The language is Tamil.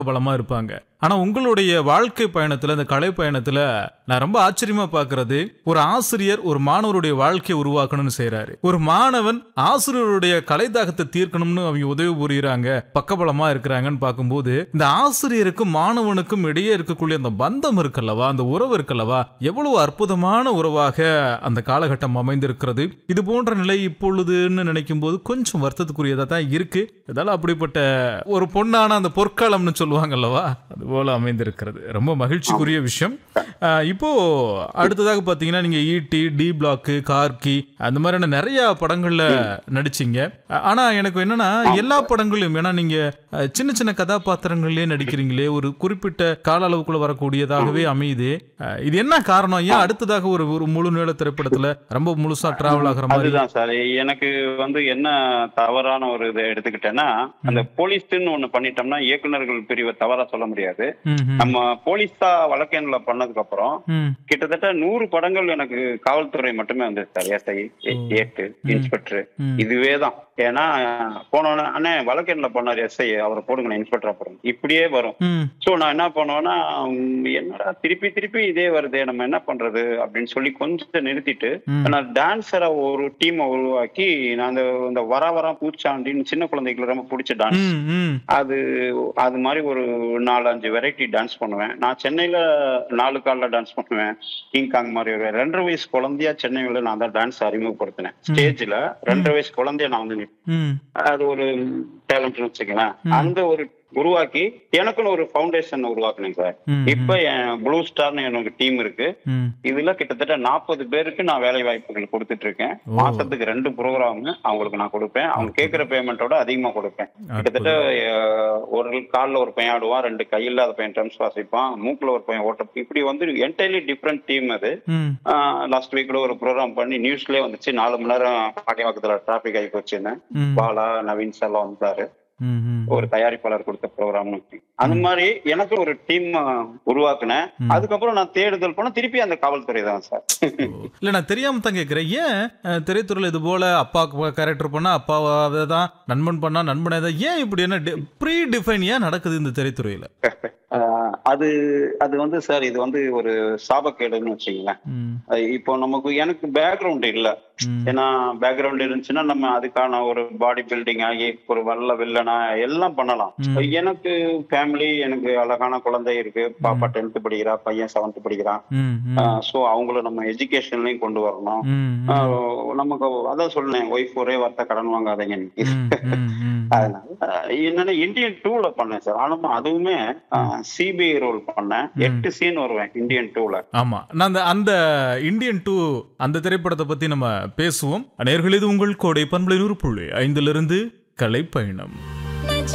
பலமா இருப்பாங்க ஆனா உங்களுடைய வாழ்க்கை பயணத்துல இந்த கலை பயணத்துல நான் ரொம்ப ஆச்சரியமா பாக்குறது ஒரு ஆசிரியர் ஒரு மாணவருடைய வாழ்க்கையை உருவாக்கணும்னு செய்யறாரு ஒரு மாணவன் ஆசிரியருடைய கலை தாகத்தை தீர்க்கணும்னு அவங்க உதவி புரியுறாங்க பக்கபலமா இருக்கிறாங்கன்னு பார்க்கும்போது இந்த ஆசிரியருக்கும் மாணவனுக்கும் இடையே இருக்கக்கூடிய அந்த பந்தம் இருக்கல்லவா அந்த உறவு இருக்கல்லவா எவ்வளவு அற்புதமான உறவாக அந்த காலகட்டம் அமைந்திருக்கிறது இது போன்ற நிலை இப்பொழுதுன்னு நினைக்கும் போது கொஞ்சம் வருத்தத்துக்குரியதா தான் இருக்கு இதெல்லாம் அப்படிப்பட்ட ஒரு பொண்ணான அந்த பொற்காலம்னு சொல்லுவாங்கல்லவா அது போல அமைந்திருக்கிறது ரொம்ப மகிழ்ச்சிக்குரிய விஷயம் ஆஹ் இப்போ அடுத்ததாக பாத்தீங்கன்னா நீங்க ஈட்டி டி பிளாக் கார்கி அந்த மாதிரியான நிறைய படங்கள்ல நடிச்சீங்க ஆ- ஆனா எனக்கு என்னன்னா எல்லா படங்களையும் ஏன்னா நீங்க அஹ், சின்ன சின்ன கதாபாத்திரங்கள்லயே நடிக்கிறீங்களே ஒரு குறிப்பிட்ட கால அளவுக்குள்ள வரக்கூடியதாகவே அமையுது அஹ், இது என்ன காரணம் ஏன் அடுத்ததாக ஒரு ஒரு முழு நீள திரைப்படத்துல ரொம்ப முழுசா டிராவல் ஆகுற மாதிரி அதுதான் சார் எனக்கு வந்து என்ன தவறான ஒரு இதை எடுத்துக்கிட்டேன்னா அந்த போலீஸ்ன்னு ஒண்ணு பண்ணிட்டோம்னா இயக்குனர்கள் பிரிவை தவறா சொல்ல முடியாது ம், ம், நம்ம போலீஸா வழக்கெண்ல பண்ணதுக்கு அப்புறம் ம், கிட்டத்தட்ட நூறு படங்கள் எனக்கு காவல்துறை மட்டுமே வந்தது சார் எஸ்ஐ ஏட்டு இன்ஸ்பெக்டர் ம். இதுவே தான் ஏன்னா போனோன்னே அண்ணே வழக்கெண்ல பண்ணார் எஸ்ஐ அவரை போடுங்க இன்ஸ்பெக்டர் அப்புறம் இப்படியே வரும் ம், சோ நான் என்ன பண்ணுவேன்னா உம், என்னடா திருப்பி திருப்பி இதே வருதே நம்ம என்ன பண்றது அப்படின்னு சொல்லி கொஞ்சம் நிறுத்திட்டு ம். நான் டான்ஸரை ஒரு டீமை உருவாக்கி நான் அந்த இந்த வர வர பூச்சாண்டின்னு சின்ன குழந்தைகளுக்கு ரொம்ப பிடிச்ச டான்ஸ் ம், ம், அது அது மாதிரி ஒரு நாலு அஞ்சு வெரைட்டி டான்ஸ் பண்ணுவேன் நான் சென்னையில நாலு காலில் டான்ஸ் பண்ணுவேன் கிங் காங் மாதிரி ஒரு ரெண்டரை வயசு குழந்தையா சென்னையில நான் தான் டான்ஸ் அறிமுகப்படுத்தினேன் ஸ்டேஜ்ல ரெண்டரை வயசு குழந்தைய நான் வந்து நிப்பேன். ம், அது ஒரு டேலண்ட்னு வச்சுக்கலாம் அந்த ஒரு உருவாக்கி எனக்குன்னு ஒரு ஃபவுண்டேஷன் உருவாக்குனேன் சார் ம், இப்ப என் ப்ளூ ஸ்டார்னு எனக்கு டீம் இருக்கு ம். இதுல கிட்டத்தட்ட நாற்பது பேருக்கு நான் வேலை வாய்ப்புகள் கொடுத்துட்டு இருக்கேன் ஓ. மாசத்துக்கு ரெண்டு ப்ரோக்ராம் அவங்களுக்கு நான் கொடுப்பேன் அவங்க கேட்கிற பேமெண்டோட அதிகமா கொடுப்பேன் கிட்டத்தட்ட அஹ், ஒரு கால்ல ஒரு பையன் ஆடுவான் ரெண்டு கையில அந்த பையன் ட்ரம்ஸ் வாசிப்பான் மூக்குல ஒரு பையன் ஓட்ட இப்படி வந்து என்டையர்லி டிஃப்ரெண்ட் டீம் அது ம், லாஸ்ட் வீக்ல ஒரு ப்ரோக்ராம் பண்ணி நியூஸ்லயே வந்துச்சு நாலு மணி நேரம் பாக்கியவாக்கத்துல டிராபிக் ஆகி போச்சுன்னு ம், பாலா நவீன் சார்லாம் வந்தாரு ம், ம். ஒரு தயாரிப்பாளர் கொடுத்த ப்ரோக்ராம் அந்த மாதிரி எனக்கு ஒரு டீம் உருவாக்குனேன் அதுக்கப்புறம் நான் தேடுதல் பண்ண திருப்பி அந்த காவல்துறை தான் சார் இல்ல நான் தெரியாம தான் கேக்குறேன் ஏன் அஹ், திரைத்துறையில இது போல அப்பா கேரக்டர் பண்ணா அப்பாவை தான் நண்பன் பண்ணா நண்பனே தான் ஏன் இப்படி என்ன ப்ரீ டிஃபைன் ஏன் நடக்குது இந்த திரைத்துறையில ஆஹ் அது அது வந்து சார் இது வந்து ஒரு சாபக்கேடுன்னு வச்சுங்களேன் ம், அஹ் இப்போ நமக்கு எனக்கு பேக்ரவுண்ட் இல்ல ம், ஏன்னா பேக்ரவுண்ட் இருந்துச்சுன்னா நம்ம அதுக்கான ஒரு பாடி பில்டிங் ஆகி ஒரு வல்ல வில்லனா எல்லாம் பண்ணலாம் எனக்கு ஃபேமிலி எனக்கு அழகான குழந்தை இருக்கு பாப்பா டென்த் படிக்கிறா பையன் செவன்த் படிக்கிறான் ம், ம், ஸோ அவங்கள நம்ம எஜுகேஷன்லயும் கொண்டு வரணும் ம், ஆஹ் நமக்கு அதான் சொன்னேன் ஒய்ஃப் ஒரே வார்த்தை கடன் வாங்காதீங்க இன்னைக்கு ம், ம், ம். அதனால அஹ், என்னன்னா இந்தியன் டூல பண்ணேன் சார் ஆனா அதுவுமே சிபிஐ ரோல் பண்ணேன் எட்டு சீன் வருவேன் இந்தியன் டூல ஆமா நான் அந்த அந்த இந்தியன் டூ அந்த திரைப்படத்தை பத்தி நம்ம பேசுவோம் நேர்கள் இது உங்கள் கோடை பண்பலை நூறு புள்ளி ஐந்திலிருந்து கலை பயணம்